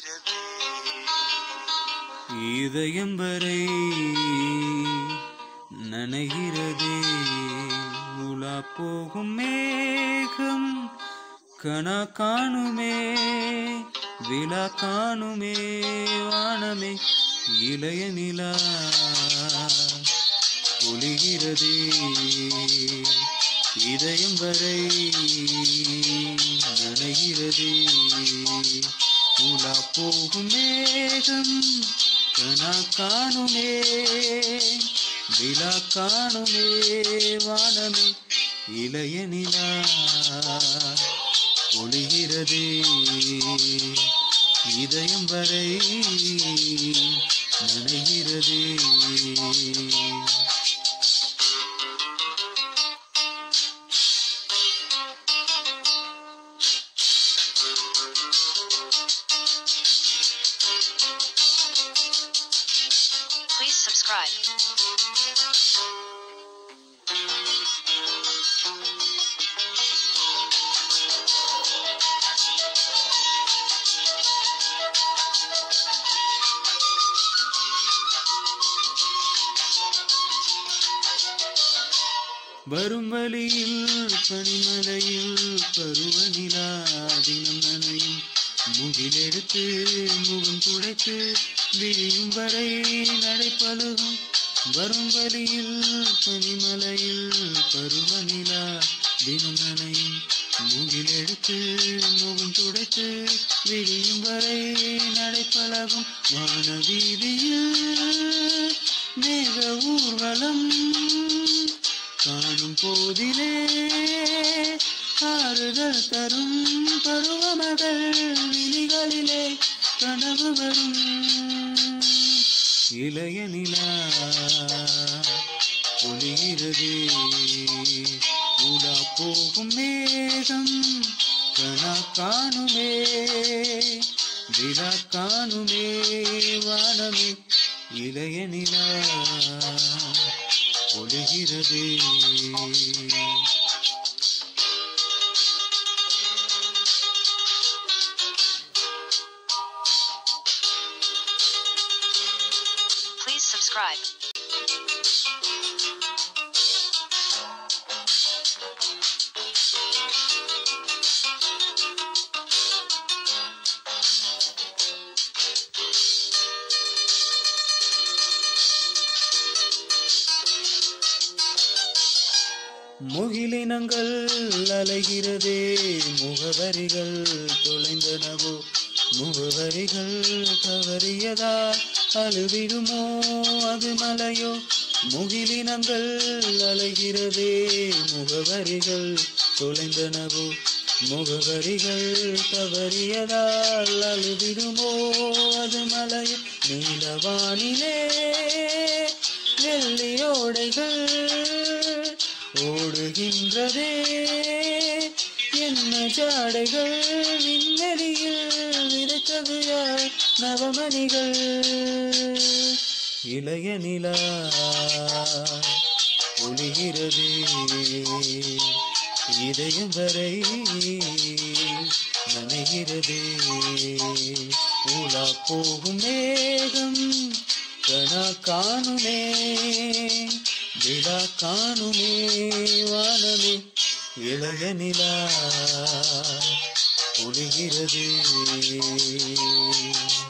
பொழிகிறதே இதயம் வரை நனைகிறதே உலா போகும் மேகம் கனா காணுமே விழா காணுமே வானமே இளைய நிலா ஒளிகிறதே இதயம் வரை நனைகிறதே உலா போகும் மேகம் கனா காணுமே விழா காணுமே வானமே இளைய நிலா ஒளிகிறதே இதயம் வரை நனைகிறதே Please subscribe. வரும் வழியில் பனிமலையில் பருவநிலா தினம் நனையும் முகிலெடுத்து முகம் துடைத்து விரியும் வரை நடைப்பழுகும் வரும் வழியில் பனிமலையில் பருவநிலா தினம் நனையும் முகிலெடுத்து முகம் துடைத்து விரியும் வரை நடைப்பழகும் வான வீதியில் மேக ஊர்வலம் காணும் போதிலே ஆறுதல் தரும் பருவமகள் விழிகளிலே கனவு வரும் இளைய நிலா ஒளிகிறதே உலா போகும் மேகம் கனா காணுமே விழா காணுமே வானமே இளைய நிலா ஒளிகிறதே Please subscribe. முகிலினங்கள் அலைகிறதே முகவரிகள் தொலைந்தனவோ முகவரிகள் தவறியதா அழுவிடுமோ அது மலையோ முகிலினங்கள் அலைகிறதே முகவரிகள் தொலைந்தனவோ முகவரிகள் தவறியதால் அழுவிடுமோ அது மலையோ நீலவானிலே வெள்ளியோடைகள் ஓடுகின்றதே என்ன ஜாடைகள் விண்வெளியில் விதைத்தது யார் நவமணிகள் இளைய நிலா ஒளிகிறதே இதயம் வரை நனைகிறதே உலா போகும் மேகம் கனா காணுமே விழா காணுமே வானமே இளைய நிலா ஒளிகிறது